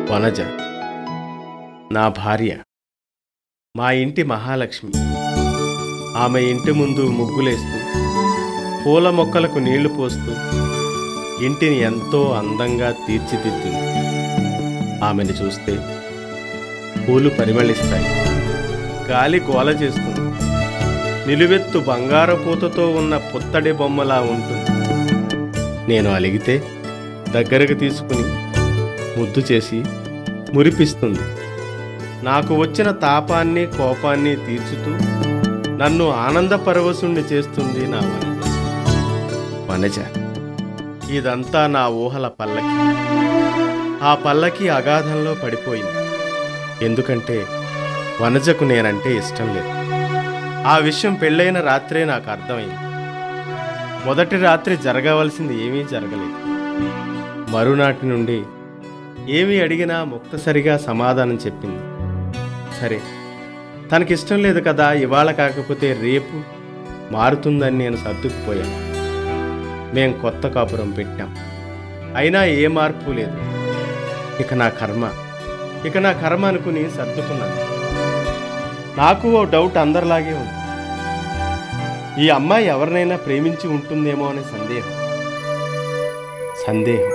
వనజ నా భార్య మా ఇంటి మహాలక్ష్మి ఆమె ఇంటి ముందు ముగ్గులేస్తూ పూల మొక్కలకు నీళ్లు పోస్తూ ఇంటిని ఎంతో అందంగా తీర్చిదిద్దింది ఆమెను చూస్తే పూలు పరిమళిస్తాయి గాలి గోల చేస్తుంది నిలువెత్తు బంగారు పూతతో ఉన్న పుత్తడి బొమ్మలా ఉంటుంది నేను అలిగితే దగ్గరకు తీసుకుని ముద్దు చేసి మురిపిస్తుంది నాకు వచ్చిన తాపాన్ని కోపాన్ని తీర్చుతూ నన్ను ఆనంద పరవశుణ్ణి చేస్తుంది నా వనజ వనజ ఇదంతా నా ఊహల పల్లకి ఆ పల్లకి అగాధంలో పడిపోయింది ఎందుకంటే వనజకు నేనంటే ఇష్టం లేదు ఆ విషయం పెళ్ళైన రాత్రే నాకు అర్థమైంది మొదటి రాత్రి జరగవలసింది ఏమీ జరగలేదు మరునాటి నుండి ఏమి అడిగినా ముక్తసరిగా సమాధానం చెప్పింది సరే తనకిష్టం లేదు కదా ఇవాళ కాకపోతే రేపు మారుతుందని నేను సర్దుకుపోయాను మేం కొత్త కాపురం పెట్టాం అయినా ఏ మార్పు లేదు ఇక నా కర్మ ఇక నా కర్మ అనుకుని సర్దుకున్నాను నాకు ఓ డౌట్ అందరిలాగే ఉంది ఈ అమ్మాయి ఎవరినైనా ప్రేమించి ఉంటుందేమో అనే సందేహం సందేహం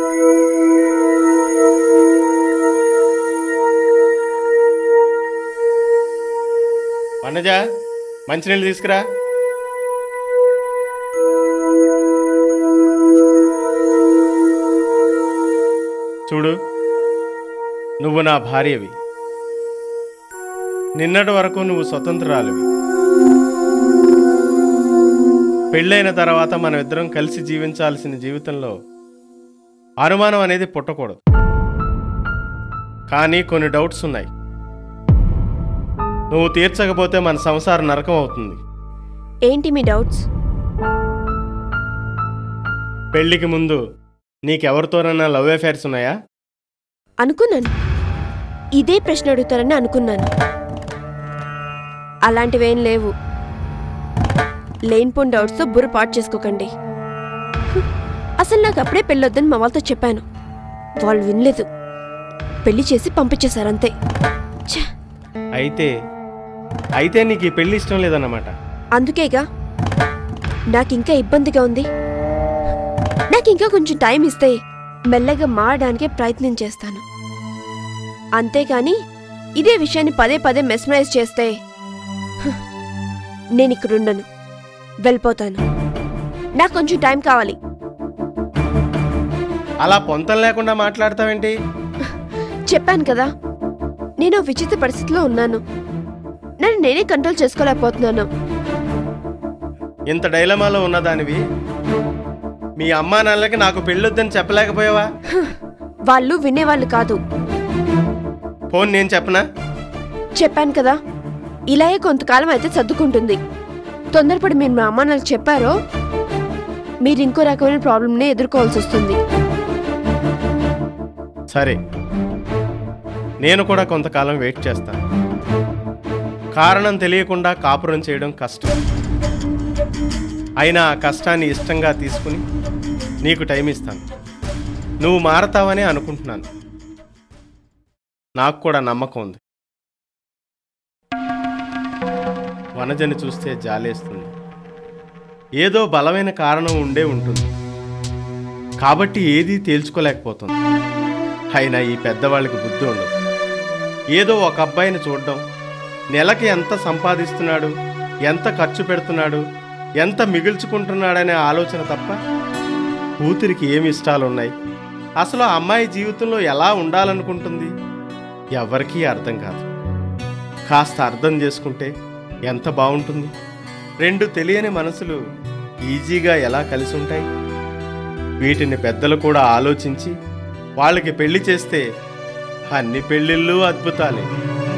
వనజ మంచినీళ్ళు తీసుకురా చూడు నువ్వు నా భార్యవి నిన్నటి వరకు నువ్వు స్వతంత్రాలువి పెళ్ళైన తర్వాత మనం ఇద్దరం కలిసి జీవించాల్సిన జీవితంలో అనుమానం అనేది పుట్టకూడదు కానీ కొన్ని డౌట్స్ ఉన్నాయి నువ్వు తీర్చకపోతే మన సంసారం నరకం అవుతుంది ఏంటి మీ డౌట్స్ పెళ్లికి ముందు నీకెవరితోనైనా లవ్ అఫైర్స్ ఉన్నాయా అనుకున్నాను ఇదే ప్రశ్న అడుగుతారని అనుకున్నాను అలాంటివేం లేవు లేనిపోని డౌట్స్తో బుర్ర పాటు చేసుకోకండి హ్మ్. అసలు నాకు అప్పుడే పెళ్ళొద్దని మా వాళ్ళతో చెప్పాను వాళ్ళు వినలేదు పెళ్లి చేసి పంపించేశారు అంతే ఛ, అయితే అయితే నీకు ఈ పెళ్లి ఇష్టం లేదన్నమాట అందుకేగా నాకు ఇంకా ఇబ్బందిగా ఉంది నాకు ఇంకా కొంచెం టైం ఇస్తే మెల్లగా మారడానికే ప్రయత్నం చేస్తాను అంతేకాని ఇదే విషయాన్ని పదే పదే మెస్మరైజ్ చేస్తే హ్, నేను ఇక్కడ ఉండను వెళ్ళిపోతాను నాకు కొంచెం టైం కావాలి అలా పొంతం లేకుండా మాట్లాడతావేంటి చెప్పాను కదా నేను ఓ విచిత్ర పరిస్థితిలో ఉన్నాను నన్ను నేనే కంట్రోల్ చేసుకోలేకపోతున్నాను ఇంత డైలమాలో ఉన్నదానివి మీ అమ్మా నాన్నలకి నాకు పెళ్ళొద్దని చెప్పలేకపోయావా వాళ్ళు వినేవాళ్ళు కాదు ఫోన్ నేను చెప్పనా చెప్పాను కదా ఇలాగే కొంతకాలం అయితే సర్దుకుంటుంది తొందరపడి మీరు మా అమ్మ నాకు చెప్పారో మీరు ఇంకో రకమైన ప్రాబ్లమ్ని ఎదుర్కోవాల్సి వస్తుంది సరే నేను కూడా కొంతకాలం వెయిట్ చేస్తాను కారణం తెలియకుండా కాపురం చేయడం కష్టం అయినా ఆ కష్టాన్ని ఇష్టంగా తీసుకుని నీకు టైం ఇస్తాను నువ్వు మారతావని అనుకుంటున్నాను నాకు కూడా నమ్మకం ఉంది వనజని చూస్తే జాలేస్తుంది ఏదో బలమైన కారణం ఉండే ఉంటుంది కాబట్టి ఏదీ తేల్చుకోలేకపోతుంది అయినా ఈ పెద్దవాళ్ళకి బుద్ధి ఉండదు ఏదో ఒక అబ్బాయిని చూడడం నెలకి ఎంత సంపాదిస్తున్నాడు ఎంత ఖర్చు పెడుతున్నాడు ఎంత మిగుల్చుకుంటున్నాడనే ఆలోచన తప్ప కూతురికి ఏమి ఇష్టాలున్నాయి అసలు ఆ అమ్మాయి జీవితంలో ఎలా ఉండాలనుకుంటుంది ఎవరికీ అర్థం కాదు కాస్త అర్థం చేసుకుంటే ఎంత బాగుంటుంది రెండు తెలియని మనసులు ఈజీగా ఎలా కలిసి ఉంటాయి వీటిని పెద్దలు కూడా ఆలోచించి వాళ్ళకి పెళ్లి చేస్తే అన్ని పెళ్ళిళ్ళు అద్భుతాలే